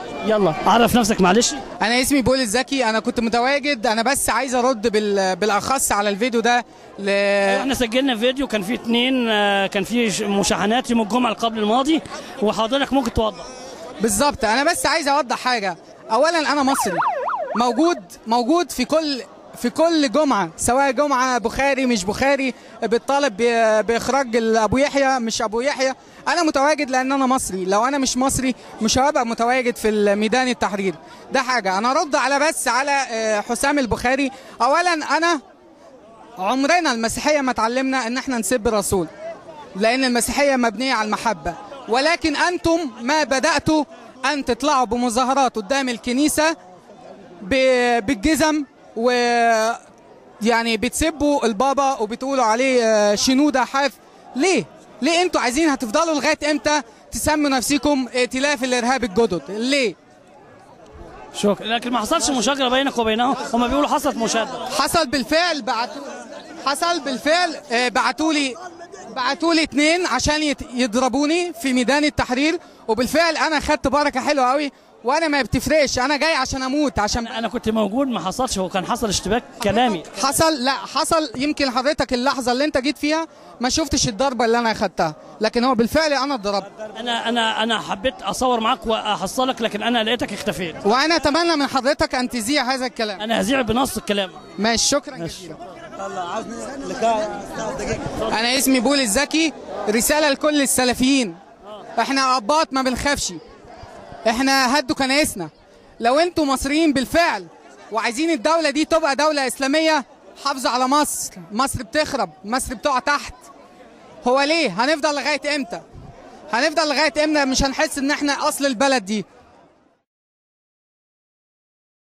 يلا عرف نفسك معلش انا اسمي بولس زكي انا كنت متواجد انا بس عايز ارد بال... بالاخص على الفيديو ده ل... احنا سجلنا فيديو كان فيه اتنين آه، كان فيه ش- مشاحنات يوم الجمعه اللي قبل الماضي وحضرتك ممكن توضح بالظبط انا بس عايز اوضح حاجه اولا انا مصري موجود موجود في كل في كل جمعه سواء جمعه بخاري مش بخاري بتطالب ب- باخراج ال- ابو يحيى مش ابو يحيى انا متواجد لان انا مصري لو انا مش مصري مش هبقى متواجد في ميدان التحرير ده حاجه انا ارد على بس على آه، حسام البخاري اولا انا عمرنا المسيحيه ما اتعلمنا ان احنا نسب الرسول لان المسيحيه مبنيه على المحبه ولكن انتم ما بداتوا ان تطلعوا بمظاهرات قدام الكنيسه ب- بالجزم و يعني بتسبوا البابا وبتقولوا عليه آه، شنوده حاف ليه ليه انتوا عايزين هتفضلوا لغايه امتى تسموا نفسكم ائتلاف الارهاب الجدد ليه شكرا لكن ما حصلش مشاجره بينك وبينهم هم بيقولوا حصلت مشاده حصل بالفعل بعتوا حصل بالفعل آه، بعتوا لي بعتوا لي اتنين عشان يت- يضربوني في ميدان التحرير وبالفعل انا خدت بركه حلوه قوي وانا ما بتفرقش انا جاي عشان اموت عشان انا كنت موجود ما حصلش هو كان حصل اشتباك كلامي حصل لا حصل يمكن حضرتك اللحظه اللي انت جيت فيها ما شفتش الضربه اللي انا اخدتها لكن هو بالفعل انا اتضربت انا انا انا حبيت اصور معاك واحصلك لكن انا لقيتك اختفيت وانا اتمنى من حضرتك ان تذيع هذا الكلام انا هذيع بنص الكلام ماشي شكرا جزيلا انا اسمي بولس زكي رساله لكل السلفيين احنا اباط ما بنخافش احنا هدوا كنايسنا لو انتوا مصريين بالفعل وعايزين الدوله دي تبقى دوله اسلاميه حافظوا على مصر مصر بتخرب مصر بتقع تحت هو ليه هنفضل لغايه امتى هنفضل لغايه امتى مش هنحس ان احنا اصل البلد دي